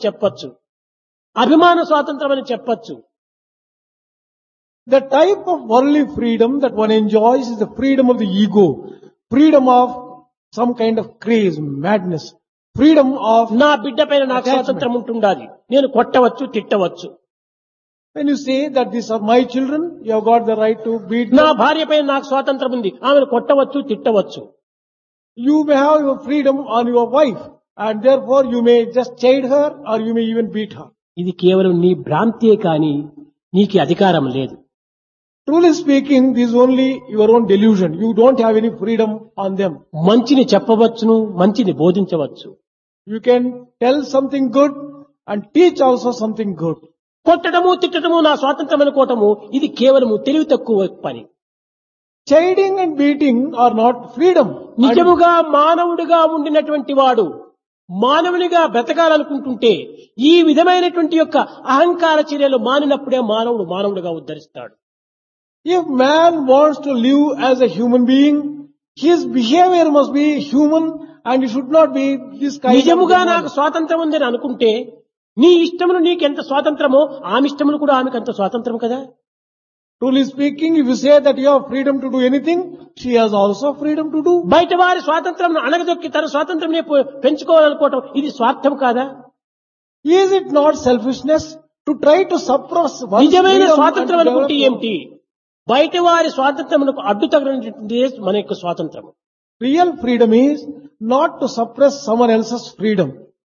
చెప్పొచ్చు అభిమాన స్వాతంత్రం అని చెప్పొచ్చు The type of worldly freedom that one enjoys is the freedom of the ego, freedom of some kind of craze, madness, freedom of నా బిడ్డ పైన నాకు Attachment. స్వాతంత్రం ఉంటుండాలి నేను కొట్టవచ్చు తిట్టవచ్చు when you say that these are my children, you have got the right to beat నా them. భార్య పైన నాకు స్వాతంత్రం ఉంది ఆమెను కొట్టవచ్చు తిట్టవచ్చు You may have your freedom on your wife and therefore you may just chide her or you may even beat her. ఇది కేవలం నీ భ్రాంతియే కాని నీకు అధికారం లేదు Truly speaking, this is only your own delusion. You don't have any freedom on them. మంచిని చెప్పవచ్చును మంచిని బోధించవచ్చు You can tell something good and teach also something good. కొట్టడము తిట్టడము నా స్వాతంత్రం అనుకోవటము ఇది కేవలము తెలివి తక్కువ పని Chiding and beating are not freedom. And నిజముగా మానవుడిగా ఉండినటువంటి వాడు మానవునిగా బ్రతకాలనుకుంటుంటే ఈ విధమైనటువంటి యొక్క అహంకార చర్యలు మానినప్పుడే మానవుడు మానవుడిగా ఉద్ధరిస్తాడు If man wants to live as a human being, his behavior must be human and it should not be this kind నిజముగా of నాకు స్వాతంత్రం ఉందని అనుకుంటే నీ ఇష్టమును నీకెంత స్వాతంత్రమో ఆమె ఇష్టమును కూడా ఆమెకు అంత స్వాతంత్రం కదా Truly speaking, if you say that you have freedom to do anything, she has also freedom to do. బయట వారి స్వాతంత్రం అణగదొక్కి తన స్వాతంత్రం పెంచుకోవాలనుకోవటం ఇది స్వార్థం కాదా Is it not selfishness to try to suppress one's నిజమైన freedom స్వాతంత్రం and అనుకుంటే develop- ఏమిటి బయట వారి స్వాతంత్రమునకు అడ్డు తగినటువంటిదే మన యొక్క స్వాతంత్రం Real freedom is not to suppress someone else's freedom.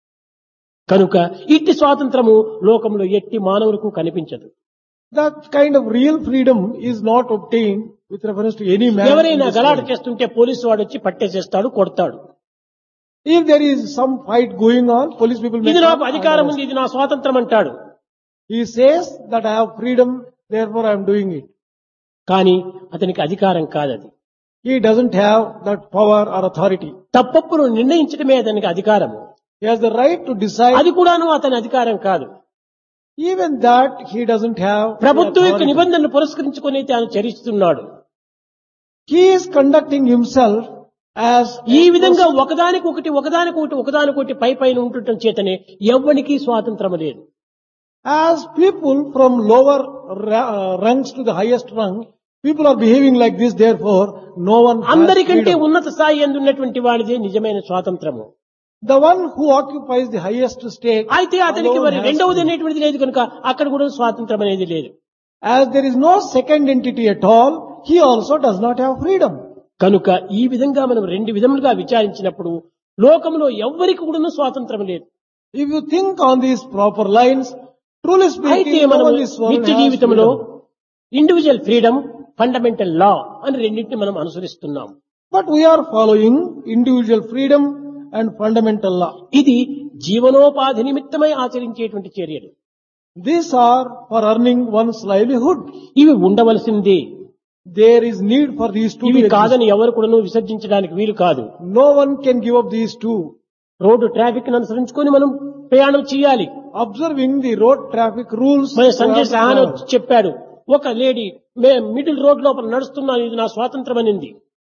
కనుక ఇట్టి స్వాతంత్రము లోకంలో ఎట్టి మానవులకు కనిపించదు That kind of real freedom is not obtained with reference to any man. in ఎవరైనా this గలాట world. చేస్తుంటే పోలీసు వాడు వచ్చి పట్టేసేస్తాడు కొడతాడు If there is some fight going on, police people may ఇది నాకు come and అధికారం arrest. ఉంది ఇది నా స్వాతంత్రం అంటాడు He says that I have freedom, therefore I am doing it. కానీ అతనికి అధికారం కాదది He doesn't have that power or authority. తప్పప్పును నిర్ణయించడమే అతనికి అధికారము He has the right to decide. అది కూడాను అతని అధికారం కాదు Even that he doesn't have. the ప్రభుత్వం యొక్క authority. నిబంధనలు పురస్కరించుకొని తాను చరిస్తున్నాడు He is conducting himself as ఈ విధంగా ఒకదానికి ఒకటి ఒకదానికి ఒకటి ఒకదానికి ఒకటి పై పైన ఉండటం చేతనే ఎవ్వనికి స్వాతంత్రం లేదు as people from lower ra- uh, rungs to the highest rung. People are behaving like this, therefore no one has అందరికంటే freedom. ఉన్నత స్థాయి ఎందున్నటువంటి వాడిదే నిజమైన స్వాతంత్రము The one who occupies the highest stake. అయితే అతనికి alone మరి has రెండవది freedom. అనేటువంటిది లేదు కనుక అక్కడ కూడా స్వాతంత్రం అనేది లేదు As there is no second entity at all, he also does not have freedom. కనుక ఈ విధంగా మనం రెండు విధములుగా విచారించినప్పుడు లోకంలో ఎవ్వరికి కూడా స్వాతంత్రం లేదు If you think on these proper lines, truly అయితే speaking, no మనం one in this world నిత్య has జీవితంలో freedom. Individual freedom fundamental law అని రెండింటిని మనం అనుసరిస్తున్నాం But we are following individual freedom and fundamental law. ఇది జీవనోపాధి నిమిత్తమై ఆచరించేటువంటి చర్యలు These are for earning one's livelihood. ఇవి ఉండవలసిందే There is need for these two. ఇవి to exist. కాదని ఎవరు కూడా విసర్జించడానికి వీలు కాదు No one can give up these two. Road traffic అనుసరించుకొని మనం ప్రయాణం చేయాలి Observing the road traffic rules. మన we have Sanjay to Sahan follow. చెప్పాడు ఒక లేడీ మే మిడిల్ రోడ్ లోపల నడుస్తున్నాను ఇది నా స్వాతంత్రం అనింది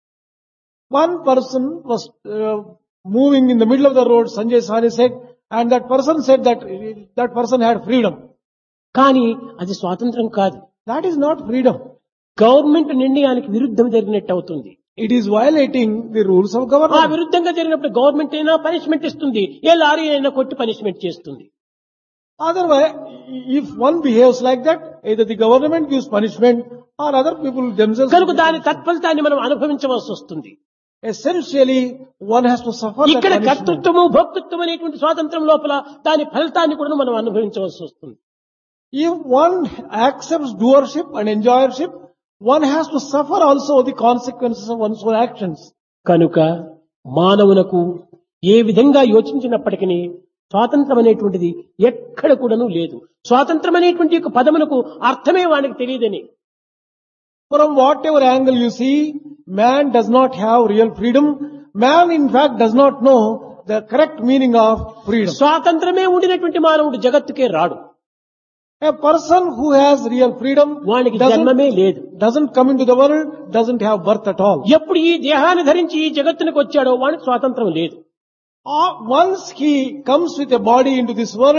One person was uh, moving in the middle of the road, Sanjay Sahni said, and that person said that uh, that person had freedom. కానీ అది స్వాతంత్రం కాదు That is not freedom. Government నిర్ణయానికి విరుద్ధం జరిగినట్టు అవుతుంది It is violating the rules of ఆ government. విరుద్ధంగా జరిగినప్పుడు గవర్నమెంట్ అయినా పనిష్మెంట్ ఇస్తుంది ఏ లారీ అయినా కొట్టి పనిష్మెంట్ చేస్తుంది Otherwise, if one behaves like that, either the government gives punishment or other people themselves. కనుక దాని తత్ఫలితాన్ని మనం అనుభవించవలసి వస్తుంది Essentially, one has to suffer that ఇక్కడ punishment. కర్తృత్వము భోక్తృత్వం అనేటువంటి స్వాతంత్రం లోపల దాని ఫలితాన్ని కూడా మనం అనుభవించవలసి వస్తుంది If one accepts doership and enjoyership, one has to suffer also the consequences of one's own actions. కనుక మానవునకు ఏ విధంగా యోచించినప్పటికీ స్వాతంత్రం అనేటువంటిది ఎక్కడ కూడాను లేదు స్వాతంత్రం అనేటువంటి యొక్క పదమునకు అర్థమే వానికి తెలియదని From whatever angle you see, man does not have real freedom. Man in fact does not know the correct meaning of freedom. స్వాతంత్రమే ఉండినటువంటి మానవుడు జగత్తుకే రాడు A person who has real freedom వానికి doesn't, జన్మమే లేదు doesn't come into the world, doesn't have birth at all. ఎప్పుడు ఈ దేహాన్ని ధరించి ఈ జగత్తునికి వచ్చాడో వానికి స్వాతంత్రం లేదు Uh, Once he comes with a body into this world,